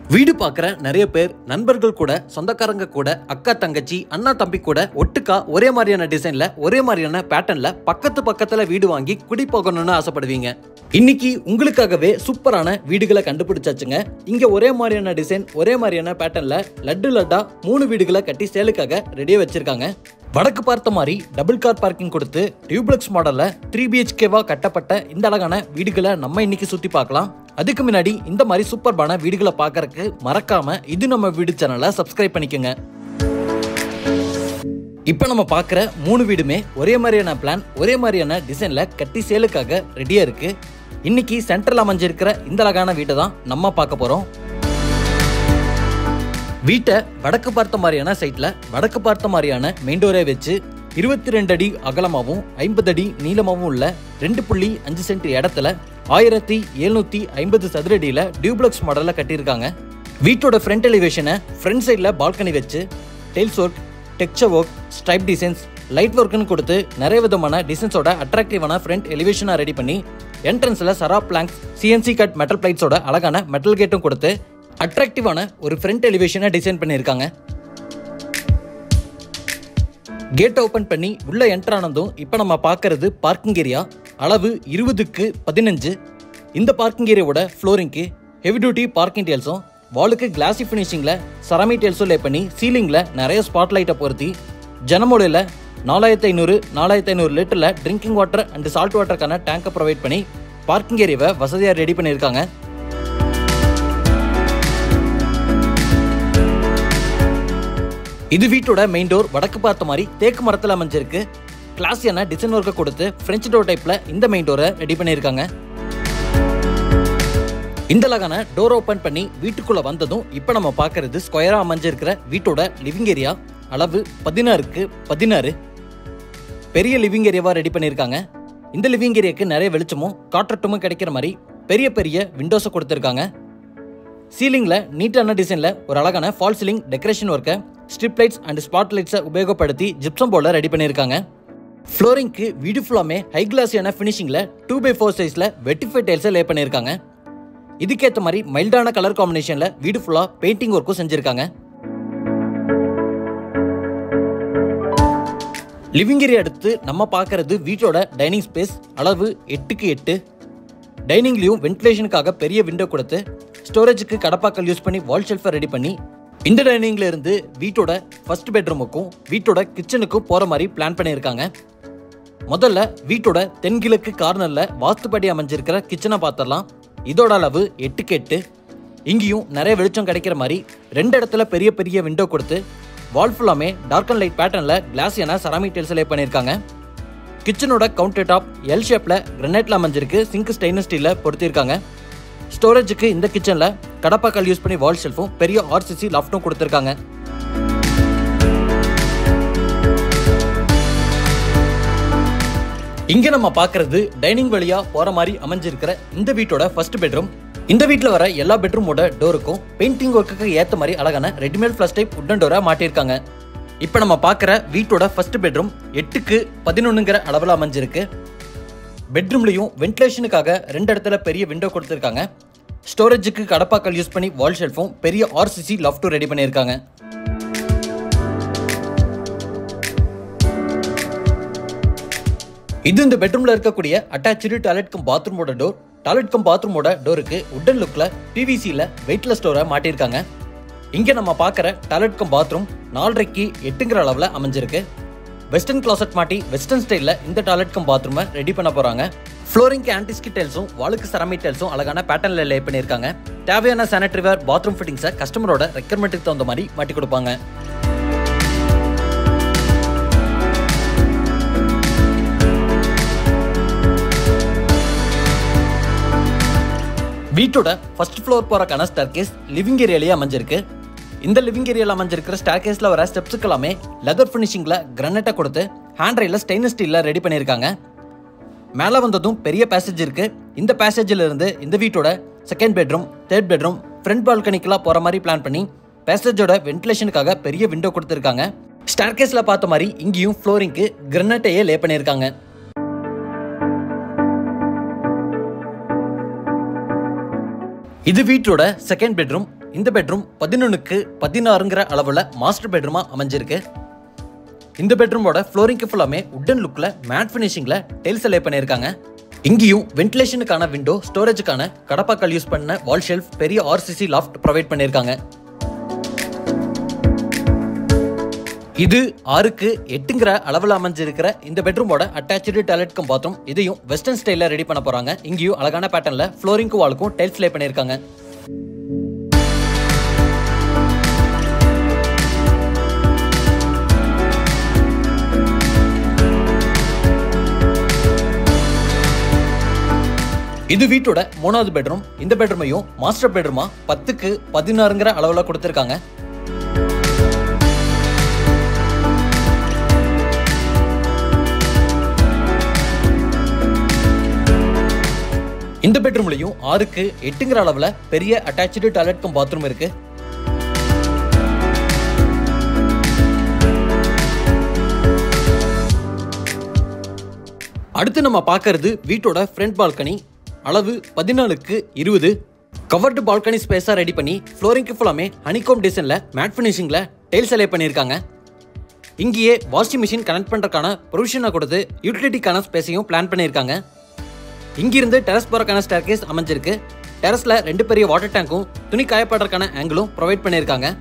வீடு பார்க்குற நிறைய பேர் நண்பர்கள் கூட சொந்தக்காரங்க கூட அக்கா தங்கச்சி அண்ணா தம்பி கூட ஒட்டுக்கா ஒரே மாதிரியான டிசைன்ல ஒரே மாதிரியான பேட்டர்ன்ல பக்கத்து பக்கத்துல வீடு வாங்கி குடி போகணும்னு ஆசைப்படுவீங்க இன்னைக்கு உங்களுக்காகவே சூப்பரான வீடுகளை கண்டுபிடிச்சாச்சுங்க இங்க ஒரே மாதிரியான டிசைன் ஒரே மாதிரியான பேட்டர்ன்ல லட்டு லட்டா மூணு வீடுகளை கட்டி சேலுக்காக ரெடியா வச்சிருக்காங்க வடக்கு பார்த்த மாதிரி டபுள் கார் பார்க்கிங் கொடுத்து டியூப்ளெக்ஸ் மாடல்ல த்ரீ பிஹெச்கேவா கட்டப்பட்ட இந்த அழகான வீடுகளை நம்ம இன்னைக்கு சுத்தி பார்க்கலாம் அதுக்கு முன்னாடி இந்த மாதிரி சூப்பர்பான வீடுகளை பார்க்கறதுக்கு மறக்காம இது நம்ம வீடு சேனலை சப்ஸ்கிரைப் பண்ணிக்கோங்க இப்போ நம்ம பார்க்குற மூணு வீடுமே ஒரே மாதிரியான பிளான் ஒரே மாதிரியான டிசைன்ல கட்டி சேலுக்காக ரெடியா இருக்கு இன்னைக்கு சென்ட்ரல் அமைஞ்சிருக்கிற இந்த அழகான வீட்டை தான் நம்ம பார்க்க போறோம் வீட்டை வடக்கு பார்த்த மாதிரியான சைட்ல வடக்கு பார்த்த மாதிரியான மெயின் டோரை வச்சு இருபத்தி ரெண்டு அடி அகலமாகவும் ஐம்பது அடி நீளமாகவும் உள்ள ரெண்டு புள்ளி அஞ்சு சென்ட் இடத்துல ஆயிரத்தி எழுநூத்தி ஐம்பது சதுரடியில டியூப்ளக்ஸ் மாடல்ல கட்டியிருக்காங்க வீட்டோட ஃப்ரண்ட் எலிவேஷனை ஃப்ரண்ட் சைடில் பால்கனி வச்சு tiles work texture work stripe designs light ஒர்க்குன்னு கொடுத்து நிறைய விதமான டிசைன்ஸோட அட்ராக்டிவான ஃப்ரண்ட் எலிவேஷனாக ரெடி பண்ணி என்ட்ரன்ஸில் சரா பிளாங்க்ஸ் சிஎன்சி கட் மெட்டல் பிளைட்ஸோட அழகான மெட்டல் கேட்டும் கொடுத்து அட்ராக்டிவான ஒரு ஃப்ரண்ட் எலிவேஷனை டிசைன் பண்ணியிருக்காங்க கேட் ஓபன் பண்ணி உள்ள என்டர் ஆனதும் இப்போ நம்ம பார்க்கறது பார்க்கிங் ஏரியா அளவு இருபதுக்கு பதினஞ்சு இந்த பார்க்கிங் ஏரியாவோட ஃப்ளோரிங்க்கு ஹெவி டியூட்டி பார்க்கிங் டேல்ஸும் வாலுக்கு கிளாசி ஃபினிஷிங்கில் சராமி டேல்ஸும் லே பண்ணி சீலிங்கில் நிறைய ஸ்பாட் லைட்டை பொருத்தி ஜனமோலையில் நாலாயிரத்தி ஐநூறு நாலாயிரத்தி ஐநூறு லிட்டரில் ட்ரிங்கிங் வாட்டர் அண்ட் சால்ட் வாட்டருக்கான டேங்கை ப்ரொவைட் பண்ணி பார்க்கிங் ஏரியாவை வசதியாக ரெடி பண்ணியிருக்காங்க இது வீட்டோட மெயின் டோர் வடக்கு பார்த்த மாதிரி தேக்கு மரத்தில் அமைஞ்சிருக்கு கிளாஸியான டிசைன் ஒர்க்கை கொடுத்து ஃப்ரெஞ்ச் டோர் டைப்ல இந்த மெயின் டோரை ரெடி பண்ணியிருக்காங்க இந்த அழகான டோர் ஓபன் பண்ணி வீட்டுக்குள்ள வந்ததும் இப்போ நம்ம பார்க்கறது ஸ்கொயரா அமைஞ்சிருக்கிற வீட்டோட லிவிங் ஏரியா அளவு பதினாறுக்கு பதினாறு பெரிய லிவிங் ஏரியாவா ரெடி பண்ணியிருக்காங்க இந்த லிவிங் ஏரியாக்கு நிறைய வெளிச்சமும் காற்றோட்டமும் கிடைக்கிற மாதிரி பெரிய பெரிய விண்டோஸை கொடுத்துருக்காங்க சீலிங்ல நீட்டான டிசைன்ல ஒரு அழகான ஃபால் சீலிங் டெக்கரேஷன் ஒர்க்கை ஸ்ட்ரிப் லைட்ஸ் அண்ட் ஸ்பாட் லைட்ஸை உபயோகப்படுத்தி ஜிப்சம் போர்டில் ரெடி பண்ணியிருக்காங்க ஃப்ளோரிங்க்கு வீடு ஃபுல்லாமே ஹை கிளாஸியான ஃபினிஷிங்கில் டூ பை ஃபோர் சைஸில் வெட்டிஃபை டைல்ஸை லே பண்ணியிருக்காங்க இதுக்கேற்ற மாதிரி மைல்டான கலர் காம்பினேஷனில் வீடு ஃபுல்லாக பெயிண்டிங் ஒர்க்கும் செஞ்சுருக்காங்க லிவிங் ஏரியா அடுத்து நம்ம பார்க்கறது வீட்டோட டைனிங் ஸ்பேஸ் அளவு எட்டுக்கு எட்டு டைனிங்லேயும் வென்டிலேஷனுக்காக பெரிய விண்டோ கொடுத்து ஸ்டோரேஜுக்கு கடப்பாக்கல் யூஸ் பண்ணி வால் ஷெல்ஃபை ரெடி பண்ணி இந்த டைனிங்ல இருந்து வீட்டோட ஃபர்ஸ்ட் பெட்ரூமுக்கும் வீட்டோட கிச்சனுக்கும் போற மாதிரி பிளான் பண்ணியிருக்காங்க முதல்ல வீட்டோட தென்கிழக்கு கார்னர்ல வாஸ்துப்படி அமைஞ்சிருக்கிற கிச்சனை பார்த்துடலாம் இதோட அளவு எட்டுக்கு எட்டு இங்கேயும் நிறைய வெளிச்சம் கிடைக்கிற மாதிரி ரெண்டு இடத்துல பெரிய பெரிய விண்டோ கொடுத்து வால் ஃபுல்லாமே டார்க் அண்ட் லைட் பேட்டர்னில் கிளாஸியான சராமிக் டெல்ஸ் லே பண்ணியிருக்காங்க கிச்சனோட கவுண்டர் டாப் எல் ஷேப்பில் கிரனைட்ல அமைஞ்சிருக்கு சிங்க் ஸ்டெயின்லெஸ் ஸ்டீலில் பொருத்தியிருக்காங்க ஸ்டோரேஜுக்கு இந்த கிச்சனில் கடப்பாக்கல் யூஸ் பண்ணி வால் ஷெல்ஃபும் பெரிய ஆர்சிசி லாஃப்ட்டும் கொடுத்துருக்காங்க இங்க நம்ம பார்க்கறது டைனிங் வழியா போற மாதிரி அமைஞ்சிருக்கிற இந்த வீட்டோட ஃபர்ஸ்ட் பெட்ரூம் இந்த வீட்ல வர எல்லா பெட்ரூமோட டோருக்கும் பெயிண்டிங் ஒர்க்குக்கு ஏத்த மாதிரி அழகான ரெடிமேட் ஃபிளஸ் டைப் உட்டன் டோரா மாட்டியிருக்காங்க இப்போ நம்ம பார்க்குற வீட்டோட ஃபர்ஸ்ட் பெட்ரூம் எட்டுக்கு பதினொன்றுங்கிற அளவில் அமைஞ்சிருக்கு பெட்ரூம்லையும் வென்டிலேஷனுக்காக ரெண்டு இடத்துல பெரிய விண்டோ கொடுத்துருக்காங்க ஸ்டோரேஜுக்கு கடப்பாக்கல் யூஸ் பண்ணி வால் ஷெல்ஃபும் பெரிய ஆர்சிசி லஃப்ட்டும் ரெடி பண்ணியிருக்காங்க இது இந்த பெட்ரூம்ல இருக்கக்கூடிய அட்டாச்சு டாய்லெட் கம் பாத்ரூமோட டோர் டாய்லெட் கம் பாத்ரூமோட டோருக்கு உட்டன் லுக்ல பிவிசியில் வெயிட்லெஸ் டோரை மாட்டியிருக்காங்க இங்க நம்ம பார்க்குற டாய்லெட் கம் பாத்ரூம் நாலரைக்கு எட்டுங்கிற அளவில் அமைஞ்சிருக்கு வெஸ்டர்ன் கிளாசட் மாட்டி வெஸ்டர்ன் ஸ்டைலில் இந்த டாய்லெட் கம் பாத்ரூமை ரெடி பண்ண போறாங்க ஃப்ளோரிங்க்கு ஆன்டிஸ்கி டைல்ஸும் வாலுக்கு செராமிக் டைல்ஸும் அழகான பேட்டர்ன்ல லே பண்ணியிருக்காங்க தேவையான சானிட்டரி வேர் பாத்ரூம் ஃபிட்டிங்ஸை கஸ்டமரோட ரெக்யர்மெண்ட்டுக்கு தகுந்த மாதிரி மாட்டி கொடுப்பாங்க வீட்டோட ஃபர்ஸ்ட் ஃப்ளோர் போறக்கான ஸ்டார்கேஸ் லிவிங் ஏரியாலேயே அமைஞ்சிருக்கு இந்த லிவிங் ஏரியாவில் அமைஞ்சிருக்கிற ஸ்டார்கேஸில் வர ஸ்டெப்ஸுக்கு எல்லாமே லெதர் ஃபினிஷிங்கில் கிரனைட்டை கொடுத்து ஹேண்ட் ரயிலில் ஸ்டெயின்லெஸ் ஸ்டீலில் ரெடி பண்ணியிருக்காங்க மேலே வந்ததும் பெரிய பேசேஜ் இருக்கு இந்த பேசேஜில் இருந்து இந்த வீட்டோட second bedroom third bedroom front பால்கனிக்கெல்லாம் போகிற மாதிரி பிளான் பண்ணி பேசேஜோட வென்டிலேஷனுக்காக பெரிய விண்டோ கொடுத்துருக்காங்க ஸ்டார்கேஸில் பார்த்த மாதிரி இங்கேயும் ஃப்ளோரிங்க்கு கிரனைட்டையே லே பண்ணியிருக்காங்க இது வீட்டோட செகண்ட் பெட்ரூம் இந்த பெட்ரூம் பதினொன்றுக்கு பதினாறுங்கிற அளவில் மாஸ்டர் பெட்ரூமா அமைஞ்சிருக்கு இந்த பெட்ரூமோட ஃப்ளோரிங்க்கு ஃபுல்லாமே உட்டன் லுக்கில் மேட் ஃபினிஷிங்கில் டெய்ல்ஸ் லே பண்ணியிருக்காங்க இங்கேயும் வென்டிலேஷனுக்கான விண்டோ ஸ்டோரேஜுக்கான கடப்பாக்கல் யூஸ் பண்ண வால் ஷெல்ஃப் பெரிய ஆர்சிசி லாஃப்ட் ப்ரொவைட் பண்ணியிருக்காங்க இது ஆறுக்கு எட்டுங்கிற அளவில் அமைஞ்சிருக்கிற இந்த பெட்ரூமோட அட்டாச்சு டாய்லெட் கம் பாத்ரூம் இதையும் வெஸ்டர்ன் ஸ்டைலில் ரெடி பண்ண போறாங்க இங்கேயும் அழகான பேட்டர்ல ஃப்ளோரிங்க்கு வாலுக்கும் டைல்ஸ் லே பண்ணியிருக்காங்க இது வீட்டோட மூணாவது பெட்ரூம் இந்த பெட்ரூமையும் மாஸ்டர் பெட்ரூமா பத்துக்கு பதினாறுங்கிற அளவில் கொடுத்துருக்காங்க இந்த பெட்ரூம்லயும் ஆறுக்கு எட்டுங்கிற அளவுல பெரிய அட்டாச்சு டாய்லெட் கம் பாத்ரூம் இருக்கு அடுத்து நம்ம பார்க்கறது வீட்டோட ஃப்ரண்ட் பால்கனி அளவு பதினாலுக்கு இருபது கவர்டு பால்கனி ஸ்பேஸாக ரெடி பண்ணி ஃப்ளோரிங்க்கு ஃபுல்லாமே ஹனிகோம் டிசைனில் மேட் ஃபினிஷிங்கில் டைல்ஸ் அலே பண்ணியிருக்காங்க இங்கேயே வாஷிங் மிஷின் கனெக்ட் பண்ணுறதுக்கான ப்ரொவிஷனை கொடுத்து யூட்டிலிட்டிக்கான ஸ்பேஸையும் பிளான் பண்ணியிருக்காங்க இங்கிருந்து டெரஸ் போறக்கான ஸ்டேர்கேஸ் அமைஞ்சிருக்கு டெரஸ்ல ரெண்டு பெரிய வாட்டர் டேங்க்கும் துணி காயப்படுறதுக்கான ஆங்கிளும் ப்ரொவைட் பண்ணியிருக்காங்க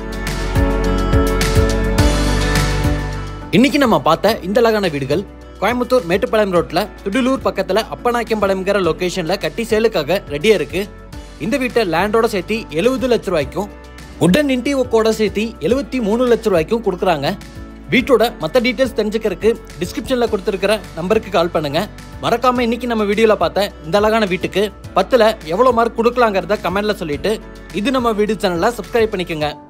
இன்னைக்கு நம்ம பார்த்த இந்த அழகான வீடுகள் கோயம்புத்தூர் மேட்டுப்பாளையம் ரோட்ல துடிலூர் பக்கத்துல அப்பநாயக்கம்பாளையம்ங்கிற லொகேஷன்ல கட்டி சேலுக்காக ரெடியா இருக்கு இந்த வீட்டை லேண்டோட சேர்த்து எழுபது லட்ச ரூபாய்க்கும் உடன் இன்டிஓக்கோட சேர்த்து எழுபத்தி மூணு லட்ச ரூபாய்க்கும் கொடுக்குறாங்க வீட்டோட மற்ற டீட்டெயில்ஸ் தெரிஞ்சுக்கிறதுக்கு டிஸ்கிரிப்ஷன்ல கொடுத்துருக்கிற நம்பருக்கு கால் பண்ணுங்க மறக்காம இன்னைக்கு நம்ம வீடியோல பார்த்த இந்த அழகான வீட்டுக்கு பத்துல எவ்வளவு மார்க் கொடுக்கலாங்கிறத கமெண்ட்ல சொல்லிட்டு இது நம்ம வீடியோ சேனலை சப்ஸ்கிரைப் பண்ணிக்கோங்க